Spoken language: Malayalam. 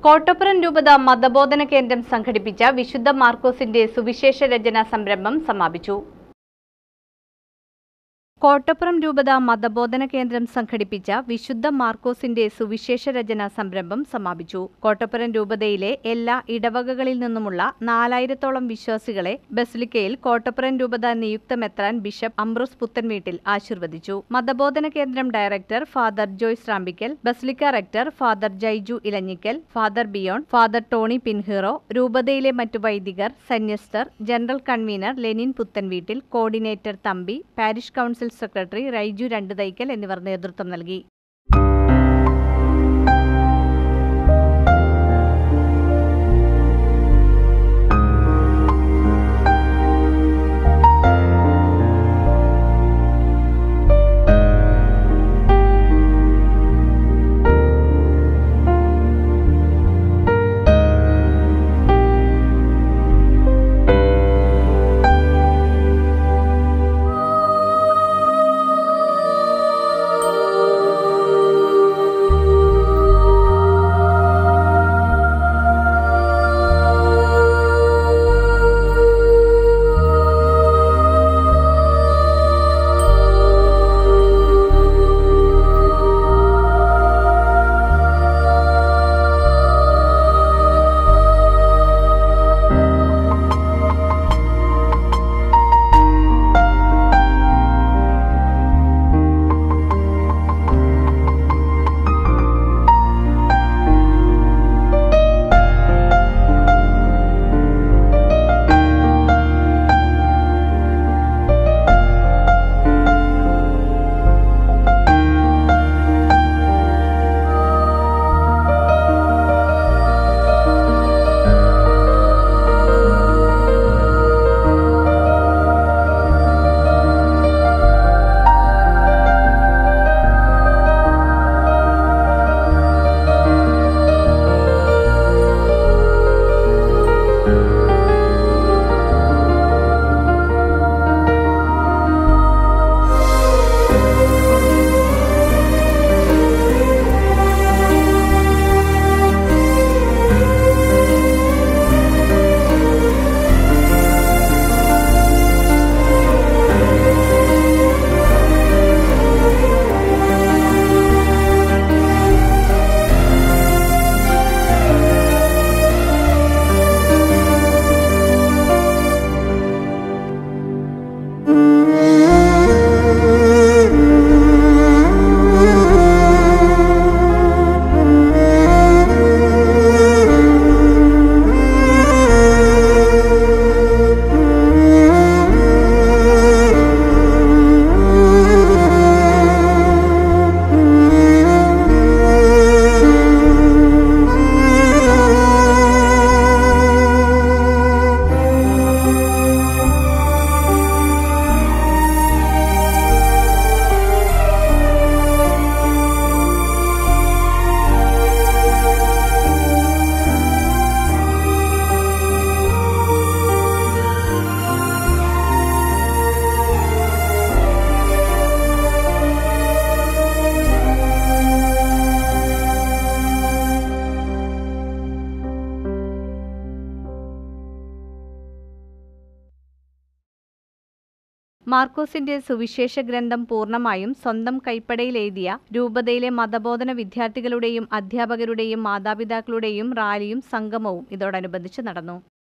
കോട്ടപ്പുറം രൂപത മതബോധന കേന്ദ്രം സംഘടിപ്പിച്ച വിശുദ്ധ മാർക്കോസിന്റെ സുവിശേഷ രചനാ സംരംഭം സമാപിച്ചു കോട്ടപ്പുറം രൂപത മതബോധന കേന്ദ്രം സംഘടിപ്പിച്ച വിശുദ്ധ മാർക്കോസിന്റെ സുവിശേഷ രചനാ സംരംഭം സമാപിച്ചു കോട്ടപ്പുറം രൂപതയിലെ എല്ലാ ഇടവകകളിൽ നിന്നുമുള്ള നാലായിരത്തോളം വിശ്വാസികളെ ബസിലിക്കയിൽ കോട്ടപ്പുറം രൂപത നിയുക്ത മെത്രാൻ ബിഷപ്പ് അംബ്രോസ് പുത്തൻവീട്ടിൽ ആശീർവദിച്ചു മതബോധന കേന്ദ്രം director father Joyce Rampikkal basilica rector father Jaiju Elanjikkal father Bion father Tony Pinheiro രൂപതയിലെ മറ്റു വൈദികർ സന്യസ്തർ general convener Lenin Puthenveettil coordinator Thampi parish council secretary Raiju രണ്ട് തൈക്കൽ എന്നിവർ നേതൃത്വം നൽകി മാർക്കോസിന്റെ സുവിശേഷ ഗ്രന്ഥം പൂർണ്ണമായും സ്വന്തം കൈപ്പടയിൽ എഴുതിയ രൂപതയിലെ മതബോധന വിദ്യാർത്ഥികളുടെയും അധ്യാപകരുടെയും മാതാപിതാക്കളുടെയും റാലിയും സംഗമവും ഇതോടനുബന്ധിച്ച് നടന്നു